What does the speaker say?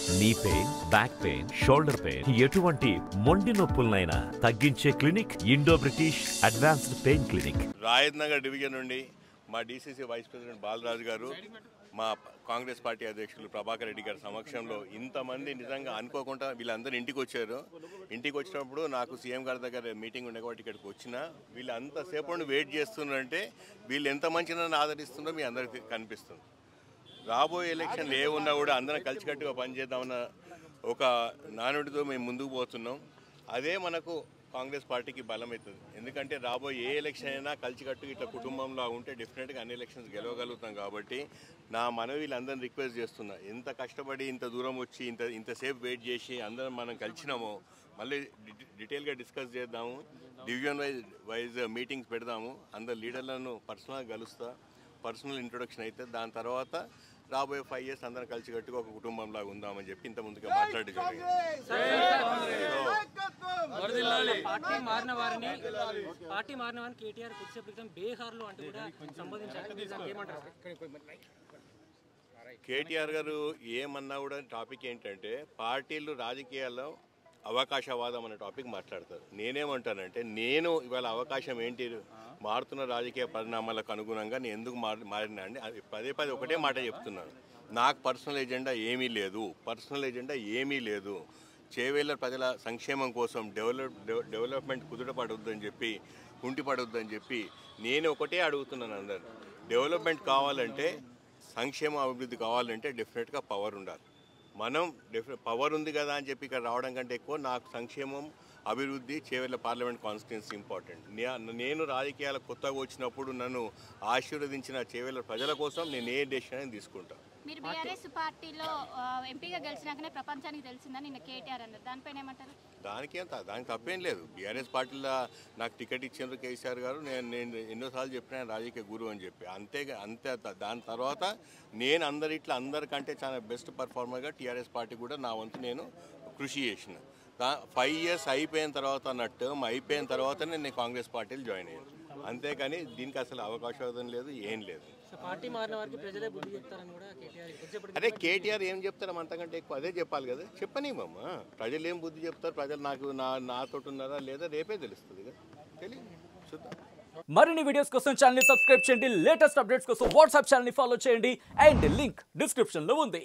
నీ pain back pain shoulder pain ఎటువంటి మొండి నొప్పులనైనా తగ్గించే clinic Indo British advanced pain clinic Rayath Nagar division నుండి మా డీసీసీ వైస్ ప్రెసిడెంట్ బాలరాజు గారు మా కాంగ్రెస్ పార్టీ అధ్యక్షులు ప్రభాకర్ రెడ్డి గారి సమక్షంలో ఇంతమంది నిజంగా అనుకోకుండా వీళ్ళందరూ ఇంటికి వచ్చారు ఇంటికి వచ్చినప్పుడు నాకు సీఎం గారి దగ్గర మీటింగ్ ఉండే కాబట్టి ఇక్కడికి వచ్చిన వీళ్ళు అంతసేపు నుండి వెయిట్ చేస్తున్నారంటే వీళ్ళు ఎంత మంచి నన్ను ఆదరిస్తుందో మీ అందరికీ కనిపిస్తుంది రాబోయే ఎలక్షన్లు ఏ ఉన్నా కూడా అందరం కలిసికట్టుగా పనిచేద్దామన్న ఒక నానుడితో మేము ముందుకు పోతున్నాం అదే మనకు కాంగ్రెస్ పార్టీకి బలం అవుతుంది ఎందుకంటే రాబోయే ఏ ఎలక్షన్ అయినా కలిసికట్టు ఇట్లా కుటుంబంలో ఉంటే డెఫినెట్గా అన్ని ఎలక్షన్స్ గెలవగలుగుతాం కాబట్టి నా మనవి వీళ్ళందరిని రిక్వెస్ట్ చేస్తున్నా ఎంత కష్టపడి ఇంత దూరం వచ్చి ఇంత ఇంతసేపు వెయిట్ చేసి అందరం మనం కలిసినామో మళ్ళీ డి- డీటెయిల్గా డిస్కస్ చేద్దాము డివిజన్ వైజ్ వైజ్ మీటింగ్స్ పెడదాము అందరు లీడర్లను పర్సనల్గా కలుస్తా పర్సనల్ ఇంట్రొడక్షన్ అయితే దాని తర్వాత రాబోయే ఫైవ్ ఇయర్స్ అందరం కలిసి కట్టుగా ఒక కుటుంబంలాగా ఉందామని చెప్పి ఇంత ముందుగా మాట్లాడి జరిగింది పార్టీ మారిన వారిని పార్టీ మారిన వారిని కేటీఆర్ కొద్దిసేపు క్రితం బీహార్లో అంటూ కూడా సంబోధించారు దానికి ఏమంటారు కేటీఆర్ గారు ఏమన్నా కూడా టాపిక్ ఏంటంటే పార్టీలు రాజకీయాల్లో అవకాశవాదం అనే టాపిక్ మాట్లాడతారు నేనేమంటానంటే నేను ఇవాళ అవకాశం ఏంటి మారుతున్న రాజకీయ పరిణామాలకు అనుగుణంగా నేను ఎందుకు మారి మారినా అండి అది పదే పదే ఒకటే మాట చెప్తున్నాను నాకు పర్సనల్ ఎజెండా ఏమీ లేదు పర్సనల్ ఎజెండా ఏమీ లేదు చేవేళ్ళ ప్రజల సంక్షేమం కోసం డెవలప్ డెవ- డెవలప్మెంట్ కుదుటపడొద్దని చెప్పి కుంటిపడొద్దని చెప్పి నేను ఒకటే అడుగుతున్నాను అందరు డెవలప్మెంట్ కావాలంటే సంక్షేమ అభివృద్ధి కావాలంటే డెఫినెట్గా పవర్ ఉండాలి మనం డెఫి పవర్ ఉంది కదా అని చెప్పి ఇక్కడ రావడం కంటే ఎక్కువ నాకు సంక్షేమం అభివృద్ధి చేవెళ్ళ పార్లమెంట్ కాన్స్టిట్యున్సీ ఇంపార్టెంట్ నే- నేను రాజకీయాలకు కొత్తగా వచ్చినప్పుడు నన్ను ఆశీర్వదించిన చేవెళ్ళ ప్రజల కోసం నేను ఏ డెసిషన్ తీసుకుంటాను మీరు బీఆర్ఎస్ పార్టీలో ఆ, ఎంపీగా గెలిచినాకనే ప్రపంచానికి తెలిసిందని నిన్న కేటీఆర్ అన్నారు దానిపైన ఏమంటారు దానికేం త- దానికి తప్పేం లేదు బీఆర్ఎస్ పార్టీలో నాకు టికెట్ ఇచ్చేందుకు కేసీఆర్ గారు నేను నేను ఎన్నోసార్లు చెప్పిన ఆయన రాజకీయ గురువు అని చెప్పి అంతే అంతే త- దాని తర్వాత నేను అందరిట్లా అందరికంటే చాలా బెస్ట్ పర్ఫార్మర్గా టీఆర్ఎస్ పార్టీ కూడా నా వంతు నేను కృషి చేసిన ఫైవ్ ఇయర్స్ అయిపోయిన తర్వాత నా టర్మ్ అయిపోయిన తర్వాతనే నేను కాంగ్రెస్ పార్టీలో జాయిన్ అయ్యాను అంతేకాని దీనికి అసలు అవకాశం లేదు ఏం లేదు సో పార్టీ మారిన వారికి ప్రజలే బుద్ధి చెప్తారని కూడా కేటీఆర్ కొద్దిసేపటి అదే కేటీఆర్ ఏం చెప్తారు అంతకంటే ఎక్కువ అదే చెప్పాలి కదా చెప్పనివ్వమ్మా ప్రజలు ఏం బుద్ధి చెప్తారు ప్రజలు నాకు నా నాతో ఉన్నారా లేదా రేపే తెలుస్తుంది కదా తెలియదు చూద్దాం మరిన్ని వీడియోస్ కోసం ఛానల్ సబ్స్క్రైబ్ చేయండి లేటెస్ట్ అప్డేట్స్ కోసం వాట్సాప్ ఛానల్ ఫాలో చేయండి అండ్ లింక్ డిస్క్రిప్షన్ లో ఉంది